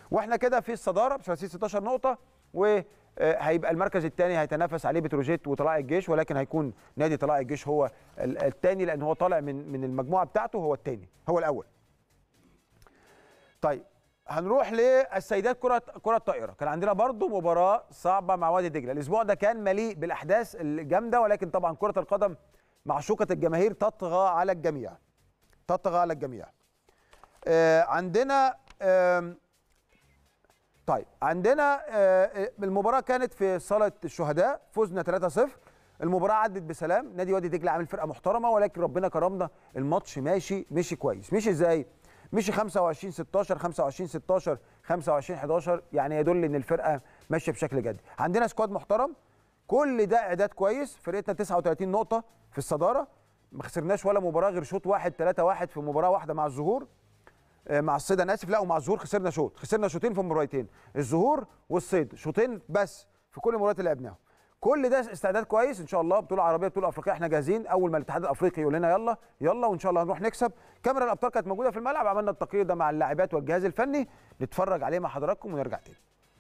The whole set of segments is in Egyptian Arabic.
واحنا كده في الصداره ب 30 16 نقطه وهيبقى المركز الثاني هيتنافس عليه بتروجيت وطلائع الجيش ولكن هيكون نادي طلائع الجيش هو الثاني لان هو طالع من من المجموعه بتاعته هو الثاني هو الاول طيب هنروح للسيدات كره كره الطائره كان عندنا برضو مباراه صعبه مع وادي دجله الاسبوع ده كان مليء بالاحداث الجامده ولكن طبعا كره القدم معشوقه الجماهير تطغى على الجميع تطغى على الجميع آه عندنا آه طيب عندنا آه المباراه كانت في صاله الشهداء فزنا 3-0 المباراه عدت بسلام نادي وادي دجله عامل فرقه محترمه ولكن ربنا كرمنا الماتش ماشي مشي كويس مشي ازاي مشي 25 16 25 16 25 11 يعني يدل ان الفرقه ماشيه بشكل جدي عندنا سكواد محترم كل ده اعداد كويس فرقتنا 39 نقطه في الصداره ما خسرناش ولا مباراه غير شوط واحد 3 1 في مباراه واحده مع الظهور مع الصيد انا اسف لا ومع الظهور خسرنا شوط خسرنا شوطين في مباراتين الظهور والصيد شوطين بس في كل المباريات اللي لعبناها كل ده استعداد كويس ان شاء الله بطوله عربيه بطوله افريقيه احنا جاهزين اول ما الاتحاد الافريقي يقول لنا يلا يلا وان شاء الله هنروح نكسب كاميرا الابطال كانت موجوده في الملعب عملنا التقرير ده مع اللاعبات والجهاز الفني نتفرج عليه مع حضراتكم ونرجع تاني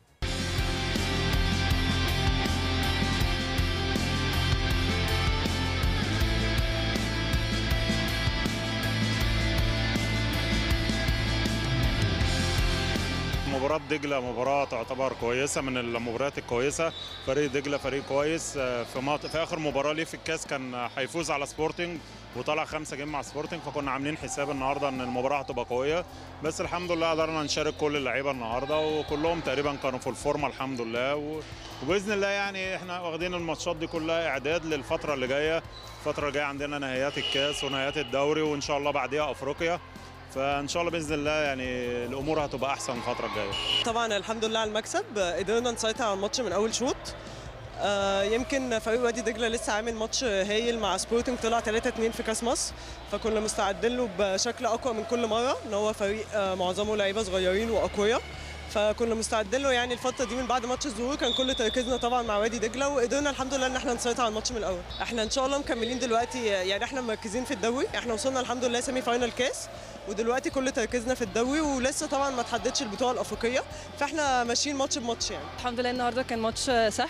مباراة دجلة مباراة تعتبر كويسة من المباريات الكويسة فريق دجلة فريق كويس في مط... في آخر مباراة ليه في الكاس كان هيفوز على سبورتنج وطلع خمسة جيم مع سبورتنج فكنا عاملين حساب النهاردة إن المباراة هتبقى قوية بس الحمد لله قدرنا نشارك كل اللعيبة النهاردة وكلهم تقريبا كانوا في الفورمة الحمد لله و... وبإذن الله يعني إحنا واخدين الماتشات دي كلها إعداد للفترة اللي جاية الفترة الجاية عندنا نهائيات الكاس ونهائيات الدوري وإن شاء الله بعديها أفريقيا فان شاء الله باذن الله يعني الامور هتبقى احسن الفتره الجايه طبعا الحمد لله على المكسب قدرنا نسيطر على الماتش من اول شوط آه يمكن فريق وادي دجله لسه عامل ماتش هايل مع سبورتنج طلع 3 2 في كاس مصر فكنا مستعدين له بشكل اقوى من كل مره ان هو فريق آه معظمه لعيبه صغيرين واقوياء فكنا مستعدين له يعني الفتره دي من بعد ماتش الظهور كان كل تركيزنا طبعا مع وادي دجله وقدرنا الحمد لله ان احنا نسيطر على الماتش من الاول احنا ان شاء الله مكملين دلوقتي يعني احنا مركزين في الدوري احنا وصلنا الحمد لله سيمي فاينال كاس ودلوقتي كل تركيزنا في الدوري ولسه طبعا ما تحددش البطوله الافريقيه فاحنا ماشيين ماتش بماتش يعني الحمد لله النهارده كان ماتش سهل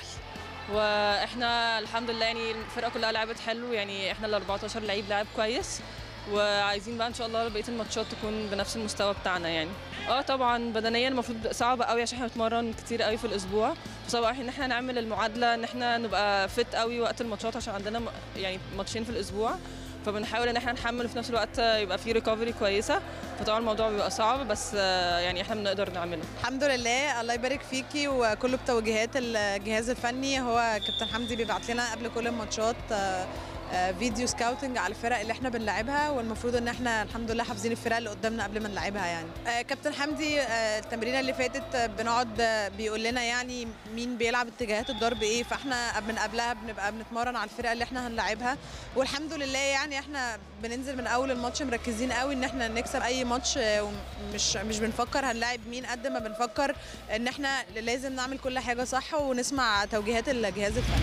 واحنا الحمد لله يعني الفرقه كلها لعبت حلو يعني احنا ال 14 لعيب لعب كويس وعايزين بقى ان شاء الله بقيه الماتشات تكون بنفس المستوى بتاعنا يعني اه طبعا بدنيا المفروض صعبه قوي عشان احنا بنتمرن كتير قوي في الاسبوع فصعب ان احنا نعمل المعادله ان احنا نبقى فت قوي وقت الماتشات عشان عندنا يعني ماتشين في الاسبوع فبنحاول ان احنا نحمل وفي نفس الوقت يبقى في ريكفري كويسه فطبعا الموضوع بيبقى صعب بس يعني احنا بنقدر نعمله الحمد لله الله يبارك فيكي وكله بتوجيهات الجهاز الفني هو كابتن حمدي بيبعت لنا قبل كل الماتشات فيديو سكاوتنج على الفرق اللي احنا بنلعبها والمفروض ان احنا الحمد لله حافظين الفرق اللي قدامنا قبل ما نلعبها يعني كابتن حمدي التمرينه اللي فاتت بنقعد بيقول لنا يعني مين بيلعب اتجاهات الضرب ايه فاحنا من قبلها بنبقى بنتمرن على الفرق اللي احنا هنلعبها والحمد لله يعني احنا بننزل من اول الماتش مركزين قوي ان احنا نكسب اي ماتش ومش مش بنفكر هنلاعب مين قد ما بنفكر ان احنا لازم نعمل كل حاجه صح ونسمع توجيهات الجهاز الفني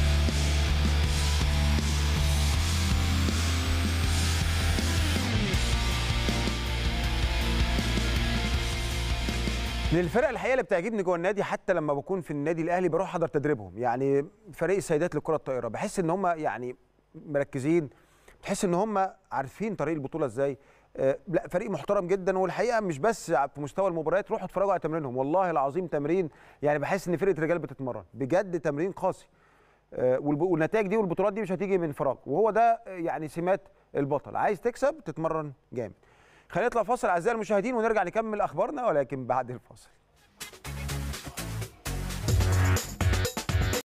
من الفرق الحقيقه اللي بتعجبني جوه النادي حتى لما بكون في النادي الاهلي بروح احضر تدريبهم يعني فريق السيدات للكره الطائره بحس ان هم يعني مركزين بتحس ان هم عارفين طريق البطوله ازاي آه لا فريق محترم جدا والحقيقه مش بس في مستوى المباريات روحوا اتفرجوا على تمرينهم والله العظيم تمرين يعني بحس ان فرقه رجال بتتمرن بجد تمرين قاسي آه والنتائج دي والبطولات دي مش هتيجي من فراغ وهو ده يعني سمات البطل عايز تكسب تتمرن جامد خلينا نطلع فاصل اعزائي المشاهدين ونرجع نكمل اخبارنا ولكن بعد الفاصل